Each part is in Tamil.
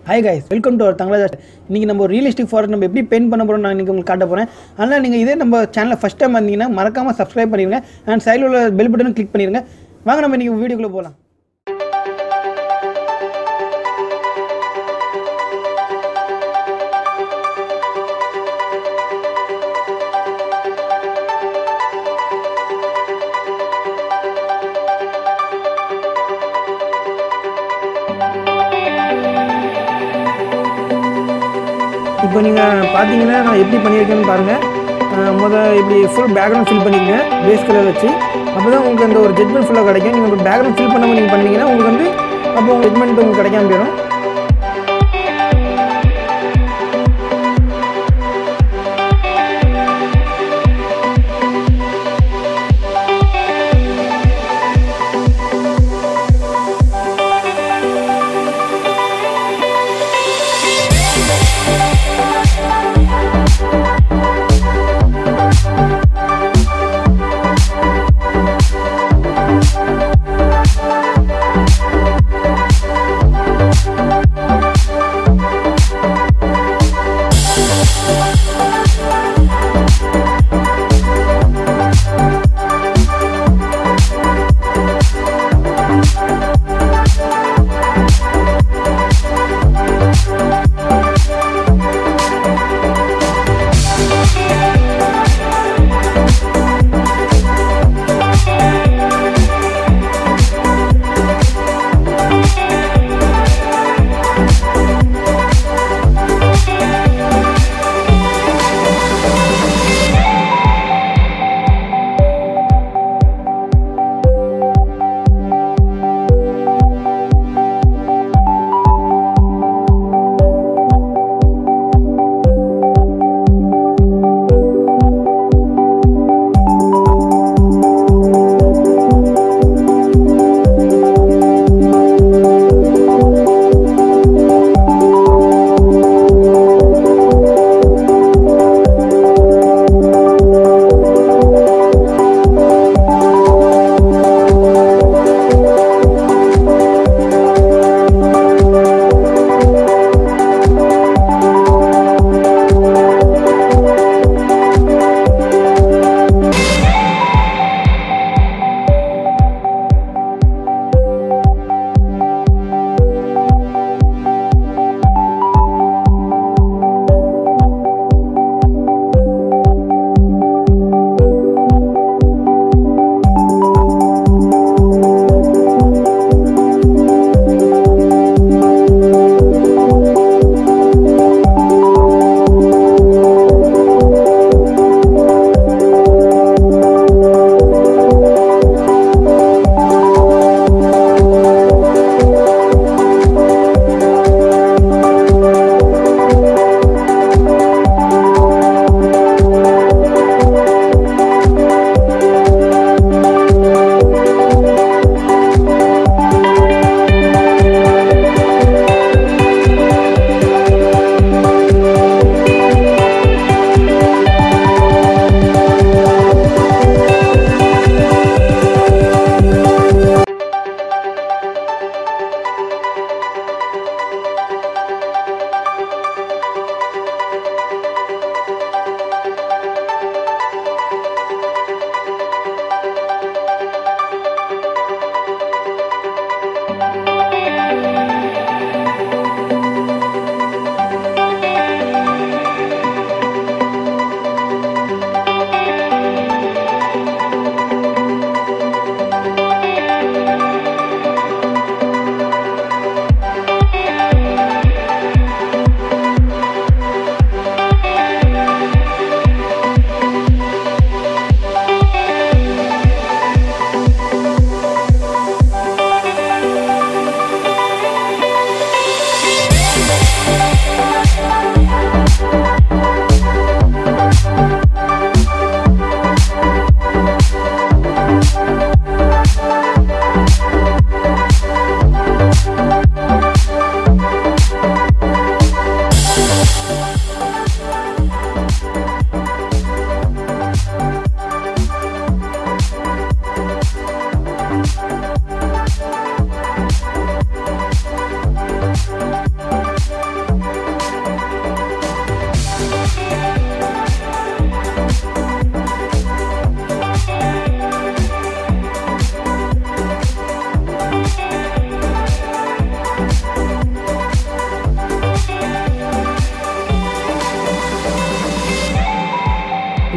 hi guys welcome to our தங்களாஜ் இன்றைக்கி நம்ம ரியலிஸ்டிக் ஃபாரஸ்ட் நம்ம எப்படி பெயிண்ட் பண்ண போகிறோம் நான் இன்றைக்கி உங்களுக்கு காட்ட போகிறேன் அதனால் நீங்கள் இதே நம்ம சேனலில் ஃபஸ்ட் டைம் வந்தீங்கன்னா மறக்காமல் சப்ஸ்கிரைப் பண்ணிடுங்க அண்ட் சைடில் உள்ள பெல் பட்டனும் கிளிக் பண்ணிடுங்க வாங்க நம்ம இன்றைக்கி வீடியோக்குள்ளே போகலாம் இப்போ நீங்கள் பார்த்தீங்கன்னா நான் எப்படி பண்ணியிருக்கேன்னு பாருங்கள் முதல் இப்படி ஃபுல் பேக்ரவுண்ட் ஃபில் பண்ணிக்கங்க பேஸ் கலர் வச்சு அப்போ தான் உங்களுக்கு அந்த ஒரு ஜட்மெண்ட் ஃபுல்லாக கிடைக்கும் நீங்கள் பேக்ரவுண்ட் ஃபில் பண்ணாமல் நீங்கள் பண்ணீங்கன்னா உங்களுக்கு வந்து அப்போ உங்கள் ஜட்மெண்ட் உங்களுக்கு கிடைக்காம போயிடும்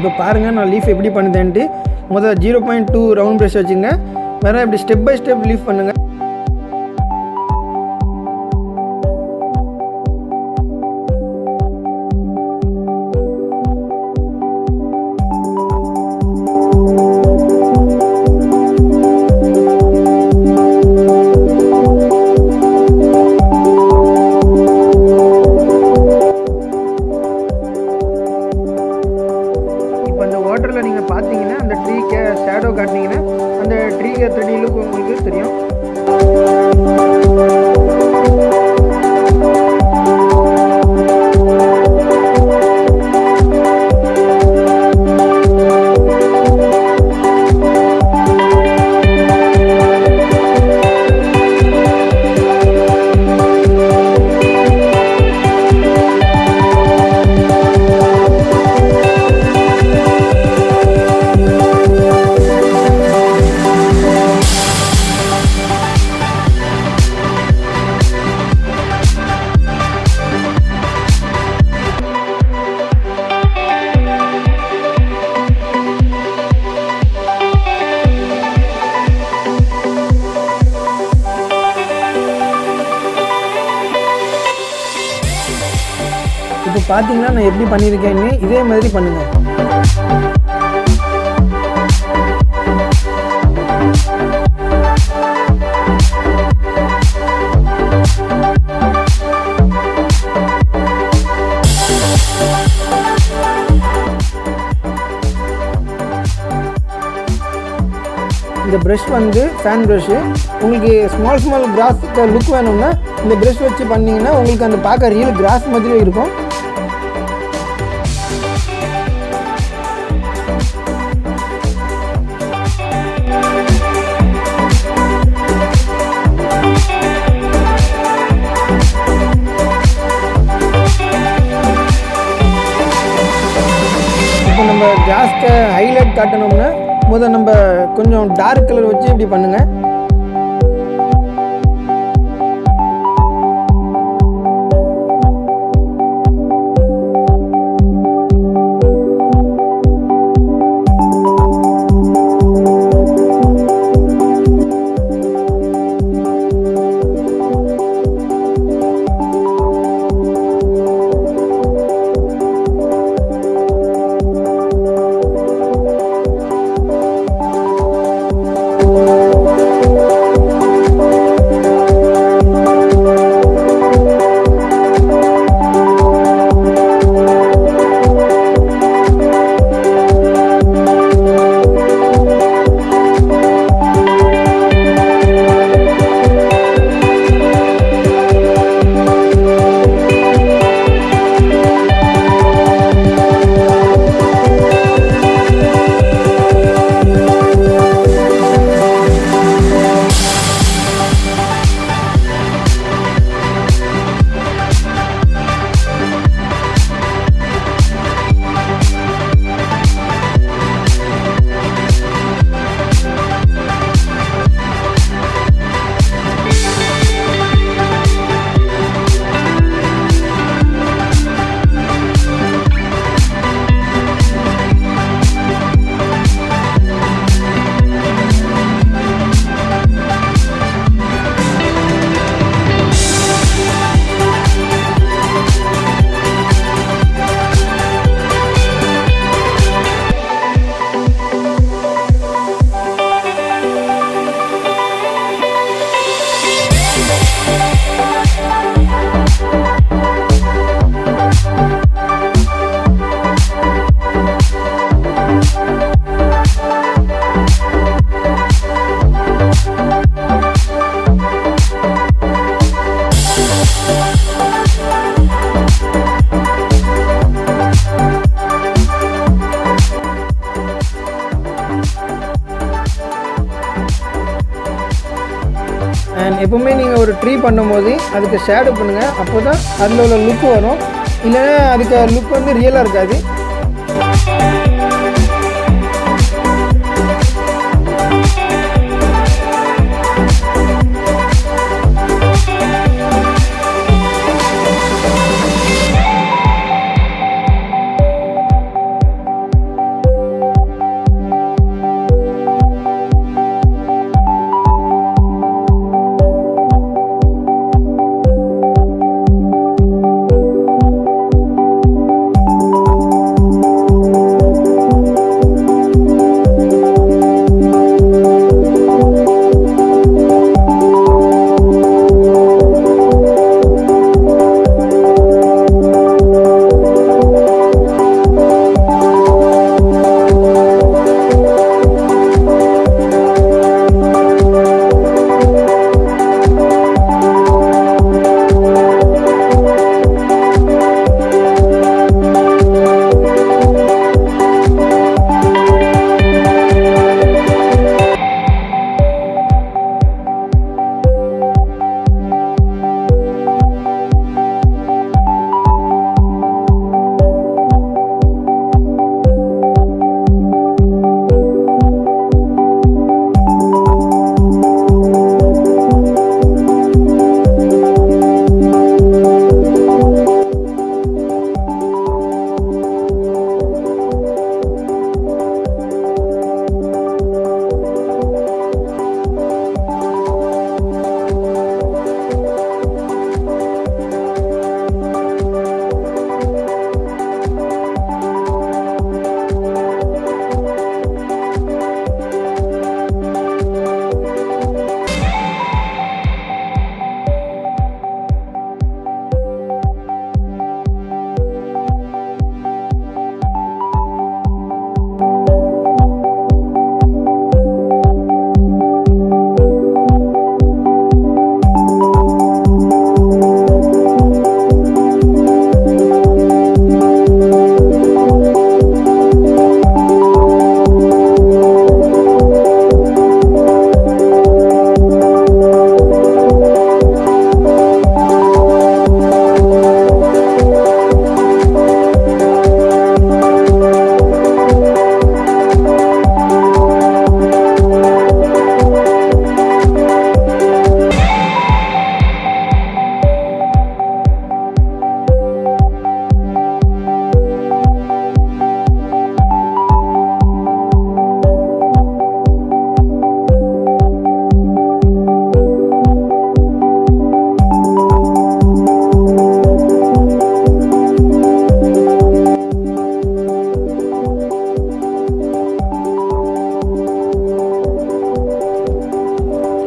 இப்போ பாருங்கள் நான் லீஃப் எப்படி பண்ணுதேன்ட்டு முதல்ல zero point two round brush வச்சுங்க வேறு இப்படி ஸ்டெப் பை ஸ்டெப் லீஃப் பண்ணுங்கள் இப்போ அந்த வாட்டரில் நீங்கள் பார்த்தீங்கன்னா அந்த ட்ரீக்கு ஷேடோ காட்டினீங்கன்னா அந்த ட்ரீக்கு த்ரெடி லுக் உங்களுக்கு தெரியும் இப்போ பார்த்தீங்கன்னா நான் எப்படி பண்ணியிருக்கேன்னு இதே மாதிரி பண்ணுங்கள் இந்த ப்ரஷ் வந்து ஃபேன் ப்ரஷ்ஷு உங்களுக்கு ஸ்மால் ஸ்மால் கிராஸ் லுக் வேணும்னா இந்த ப்ரஷ் வச்சு பண்ணீங்கன்னா உங்களுக்கு அந்த பார்க்க ரியல் கிராஸ் மாதிரி இருக்கும் இப்போ நம்ம கிளாஸ்க்கு ஹைலைட் காட்டணும்னா முதல் நம்ம கொஞ்சம் டார்க் கலர் வச்சு இப்படி பண்ணுங்க அண்ட் எப்பவுமே நீங்கள் ஒரு ட்ரீ பண்ணும்போது அதுக்கு ஷேடோ பண்ணுங்கள் அப்போ தான் அதில் உள்ள லுக் வரும் இல்லைன்னா அதுக்கு லுக் வந்து ரியலாக இருக்காது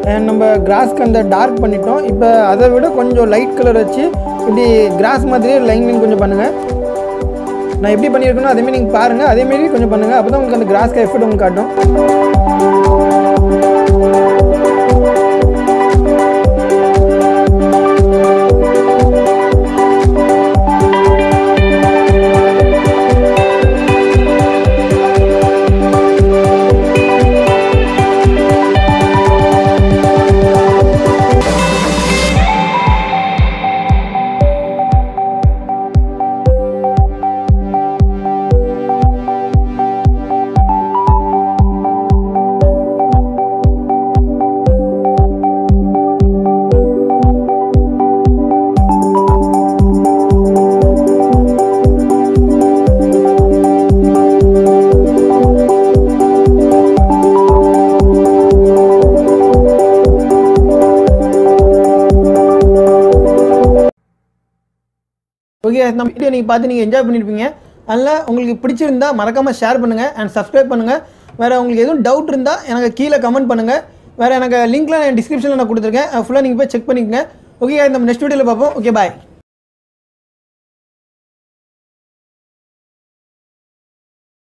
And நம்ம கிராஸ்க்கு அந்த டார்க் பண்ணிட்டோம் இப்போ அதை விட கொஞ்சம் லைட் கலர் வச்சு இப்படி கிராஸ் மாதிரியே லைன் லைன் கொஞ்சம் பண்ணுங்கள் நான் எப்படி பண்ணியிருக்கேனோ அதேமாரி நீங்கள் பாருங்கள் அதேமாரி கொஞ்சம் பண்ணுங்கள் அப்போ தான் உங்களுக்கு அந்த கிராஸ்க்கு எஃபெக்ட் உங்களுக்கு காட்டும் ஓகே நம்ம வீடியோ நீங்கள் பார்த்து நீங்கள் என்ஜாய் பண்ணியிருப்பீங்க அதில் உங்களுக்கு பிடிச்சிருந்தா மறக்காமல் ஷேர் பண்ணுங்கள் அண்ட் சப்ஸ்கிரைப் பண்ணுங்கள் வேறு உங்களுக்கு எதுவும் டவுட் இருந்தால் எனக்கு கீழே கமெண்ட் பண்ணுங்கள் வேறு எனக்கு லிங்க்லாம் நான் டிஸ்கிரிப்ஷனில் நான் கொடுத்துருக்கேன் ஃபுல்லாக நீங்கள் போய் செக் பண்ணிக்கங்க ஓகே நம்ம நெக்ஸ்ட் வீடியோவில் பார்ப்போம் ஓகே பாய்